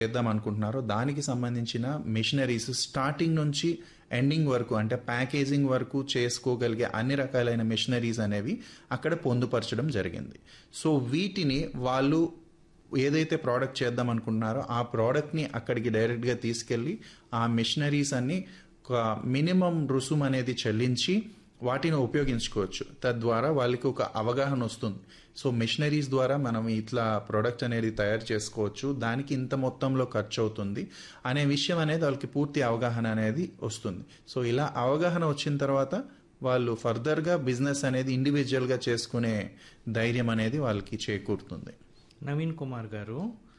చేద్దాం అనుకుంటున్నారో దానికి సంబంధించిన మిషనరీస్ స్టార్టింగ్ నుంచి ఎండింగ్ వరకు అంటే ప్యాకేజింగ్ వరకు చేసుకోగలిగే అన్ని రకాలైన మిషనరీస్ అనేవి అక్కడ పొందుపరచడం జరిగింది సో వీటిని వాళ్ళు ఏదైతే ప్రోడక్ట్ చేద్దాం అనుకుంటున్నారో ఆ ప్రోడక్ట్ని అక్కడికి డైరెక్ట్గా తీసుకెళ్ళి ఆ మిషనరీస్ అన్ని ఒక మినిమం రుసుము అనేది చెల్లించి వాటిని ఉపయోగించుకోవచ్చు తద్వారా వాళ్ళకి ఒక అవగాహన వస్తుంది సో మిషనరీస్ ద్వారా మనం ఇట్లా ప్రోడక్ట్ అనేది తయారు చేసుకోవచ్చు దానికి ఇంత మొత్తంలో ఖర్చు అవుతుంది అనే విషయం అనేది వాళ్ళకి పూర్తి అవగాహన అనేది వస్తుంది సో ఇలా అవగాహన వచ్చిన తర్వాత వాళ్ళు ఫర్దర్గా బిజినెస్ అనేది ఇండివిజువల్గా చేసుకునే ధైర్యం అనేది వాళ్ళకి చేకూరుతుంది నవీన్ కుమార్ గారు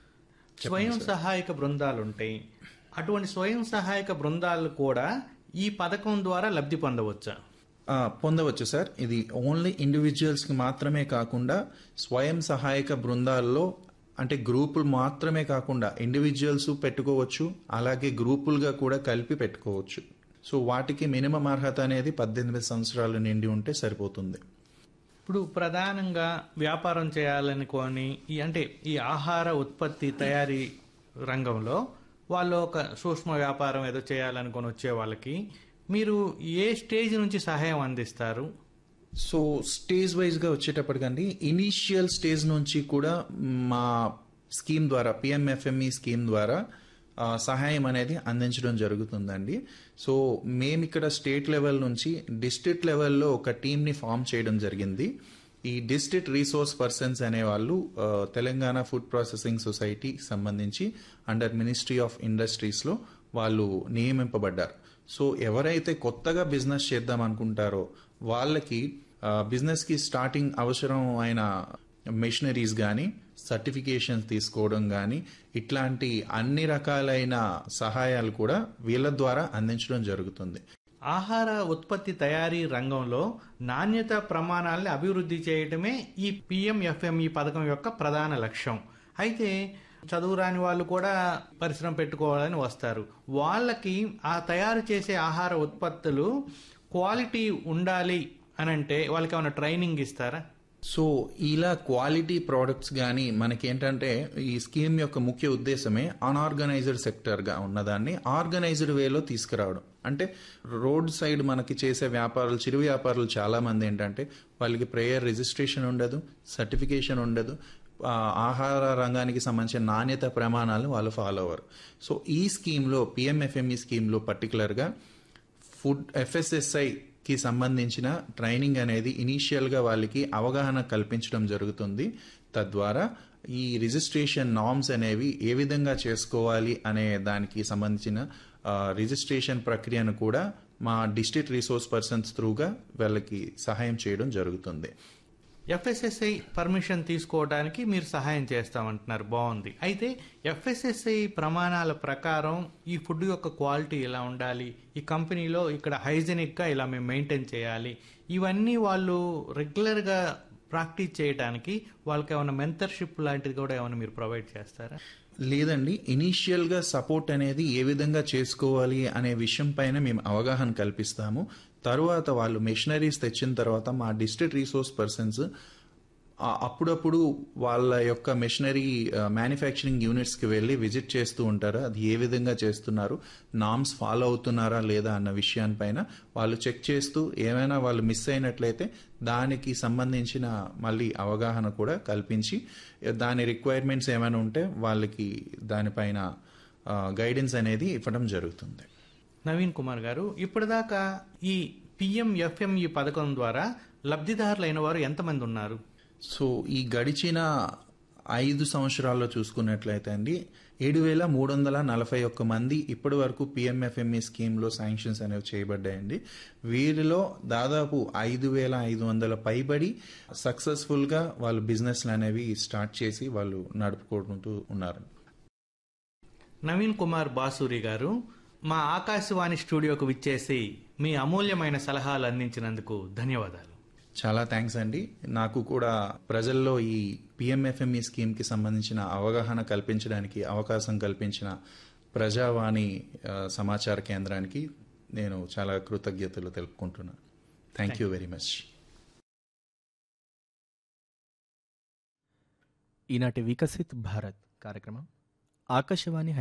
స్వయం సహాయక బృందాలు ఉంటాయి అటువంటి స్వయం సహాయక బృందాలు కూడా ఈ పథకం ద్వారా లబ్ధి పొందవచ్చా ఆ, పొందవచ్చు సార్ ఇది ఓన్లీ ఇండివిజువల్స్కి మాత్రమే కాకుండా స్వయం సహాయక బృందాల్లో అంటే గ్రూపులు మాత్రమే కాకుండా ఇండివిజువల్స్ పెట్టుకోవచ్చు అలాగే గ్రూపులుగా కూడా కలిపి పెట్టుకోవచ్చు సో వాటికి మినిమం అర్హత అనేది పద్దెనిమిది సంవత్సరాలు నిండి ఉంటే సరిపోతుంది ఇప్పుడు ప్రధానంగా వ్యాపారం చేయాలనుకొని ఈ అంటే ఈ ఆహార ఉత్పత్తి తయారీ రంగంలో వాళ్ళు ఒక సూక్ష్మ వ్యాపారం ఏదో చేయాలనుకొని వచ్చే వాళ్ళకి మీరు ఏ స్టేజ్ నుంచి సహాయం అందిస్తారు సో స్టేజ్ వైజ్గా వచ్చేటప్పటికండి ఇనీషియల్ స్టేజ్ నుంచి కూడా మా స్కీమ్ ద్వారా పిఎంఎఫ్ఎంఈ స్కీమ్ ద్వారా ఆ, సహాయం అనేది అందించడం జరుగుతుందండి సో మేము ఇక్కడ స్టేట్ లెవెల్ నుంచి డిస్ట్రిక్ట్ లెవెల్లో ఒక టీంని ఫామ్ చేయడం జరిగింది ఈ డిస్ట్రిక్ట్ రీసోర్స్ పర్సన్స్ అనేవాళ్ళు ఆ, తెలంగాణ ఫుడ్ ప్రాసెసింగ్ సొసైటీ సంబంధించి అండర్ మినిస్ట్రీ ఆఫ్ ఇండస్ట్రీస్లో వాళ్ళు నియమింపబడ్డారు సో ఎవరైతే కొత్తగా బిజినెస్ చేద్దాం అనుకుంటారో వాళ్ళకి ఆ, బిజినెస్కి స్టార్టింగ్ అవసరం అయిన మెషినరీస్ కానీ సర్టిఫికేషన్స్ తీసుకోవడం కానీ ఇట్లాంటి అన్ని రకాలైన సహాయాలు కూడా వీళ్ళ ద్వారా అందించడం జరుగుతుంది ఆహార ఉత్పత్తి తయారీ రంగంలో నాణ్యత ప్రమాణాలని అభివృద్ధి చేయటమే ఈ పిఎంఎఫ్ఎంఈ పథకం యొక్క ప్రధాన లక్ష్యం అయితే చదువు రాని వాళ్ళు కూడా పరిశ్రమ పెట్టుకోవాలని వస్తారు వాళ్ళకి ఆ తయారు చేసే ఆహార ఉత్పత్తులు క్వాలిటీ ఉండాలి అని అంటే వాళ్ళకి ఏమైనా ట్రైనింగ్ ఇస్తారా సో ఇలా క్వాలిటీ ప్రోడక్ట్స్ కానీ మనకి ఏంటంటే ఈ స్కీమ్ యొక్క ముఖ్య ఉద్దేశమే అన్ఆర్గనైజ్డ్ సెక్టర్గా ఉన్నదాన్ని ఆర్గనైజ్డ్ వేలో తీసుకురావడం అంటే రోడ్ సైడ్ మనకి చేసే వ్యాపారులు చిరు వ్యాపారులు చాలా మంది ఏంటంటే వాళ్ళకి ప్రేయర్ రిజిస్ట్రేషన్ ఉండదు సర్టిఫికేషన్ ఉండదు ఆ, ఆహార రంగానికి సంబంధించిన నాణ్యత ప్రమాణాలు వాళ్ళు ఫాలో అవ్వరు సో ఈ స్కీమ్లో పిఎంఎఫ్ఎంఈ స్కీమ్లో పర్టికులర్గా ఫుడ్ ఎఫ్ఎస్ఎస్ఐ కి సంబంధించిన ట్రైనింగ్ అనేది ఇనీషియల్గా వాళ్ళకి అవగాహన కల్పించడం జరుగుతుంది తద్వారా ఈ రిజిస్ట్రేషన్ నామ్స్ అనేవి ఏ విధంగా చేసుకోవాలి అనే దానికి సంబంధించిన ఆ, రిజిస్ట్రేషన్ ప్రక్రియను కూడా మా డిస్ట్రిక్ట్ రిసోర్స్ పర్సన్స్ త్రూగా వాళ్ళకి సహాయం చేయడం జరుగుతుంది ఎఫ్ఎస్ఎస్ఐ పర్మిషన్ తీసుకోవడానికి మీరు సహాయం చేస్తామంటున్నారు బాగుంది అయితే ఎఫ్ఎస్ఎస్ఐ ప్రమాణాల ప్రకారం ఈ ఫుడ్ యొక్క క్వాలిటీ ఇలా ఉండాలి ఈ కంపెనీలో ఇక్కడ హైజెనిక్గా ఇలా మేము మెయింటైన్ చేయాలి ఇవన్నీ వాళ్ళు రెగ్యులర్గా ప్రాక్టీస్ చేయడానికి వాళ్ళకి ఏమైనా మెంటర్షిప్ లాంటిది కూడా ఏమైనా మీరు ప్రొవైడ్ చేస్తారా లేదండి ఇనీషియల్ గా సపోర్ట్ అనేది ఏ విధంగా చేసుకోవాలి అనే విషయం పైన మేము అవగాహన కల్పిస్తాము తరువాత వాళ్ళు మెషినరీస్ తెచ్చిన తర్వాత మా డిస్ట్రిక్ట్ రీసోర్స్ పర్సన్స్ అప్పుడప్పుడు వాళ్ళ యొక్క మెషినరీ మ్యానుఫ్యాక్చరింగ్ యూనిట్స్ కి వెళ్ళి విజిట్ చేస్తూ ఉంటారు అది ఏ విధంగా చేస్తున్నారు నామ్స్ ఫాలో అవుతున్నారా లేదా అన్న విషయాన్పైన వాళ్ళు చెక్ చేస్తూ ఏమైనా వాళ్ళు మిస్ అయినట్లయితే దానికి సంబంధించిన మళ్ళీ అవగాహన కూడా కల్పించి దాని రిక్వైర్మెంట్స్ ఏమైనా ఉంటే వాళ్ళకి దానిపైన గైడెన్స్ అనేది ఇవ్వడం జరుగుతుంది నవీన్ కుమార్ గారు ఇప్పటిదాకా ఈ పిఎంఎఫ్ఎంఈ పథకం ద్వారా లబ్ధిదారులైన వారు ఎంతమంది ఉన్నారు సో ఈ గడిచిన ఐదు సంవత్సరాల్లో చూసుకున్నట్లయితే అండి ఏడు వేల మూడు వందల నలభై ఒక్క మంది ఇప్పటి వరకు పిఎంఎఫ్ఎంఈ స్కీమ్లో శాంక్షన్స్ అనేవి చేయబడ్డాయండి వీరిలో దాదాపు ఐదు వేల ఐదు వందల పైబడి సక్సెస్ఫుల్గా వాళ్ళు బిజినెస్లు అనేవి స్టార్ట్ చేసి వాళ్ళు నడుపుకుంటూ ఉన్నారు నవీన్ కుమార్ బాసూరి గారు మా ఆకాశవాణి స్టూడియోకు విచ్చేసి మీ అమూల్యమైన సలహాలు అందించినందుకు ధన్యవాదాలు చాలా థ్యాంక్స్ అండి నాకు కూడా ప్రజల్లో ఈ పిఎంఎఫ్ఎంఈ స్కీమ్కి సంబంధించిన అవగాహన కల్పించడానికి అవకాశం కల్పించిన ప్రజావాణి ఆ, సమాచార కేంద్రానికి నేను చాలా కృతజ్ఞతలు తెలుపుకుంటున్నాను థ్యాంక్ యూ వెరీ మచ్ ఈనాటి వికసిత్ భారత్ కార్యక్రమం ఆకాశవాణి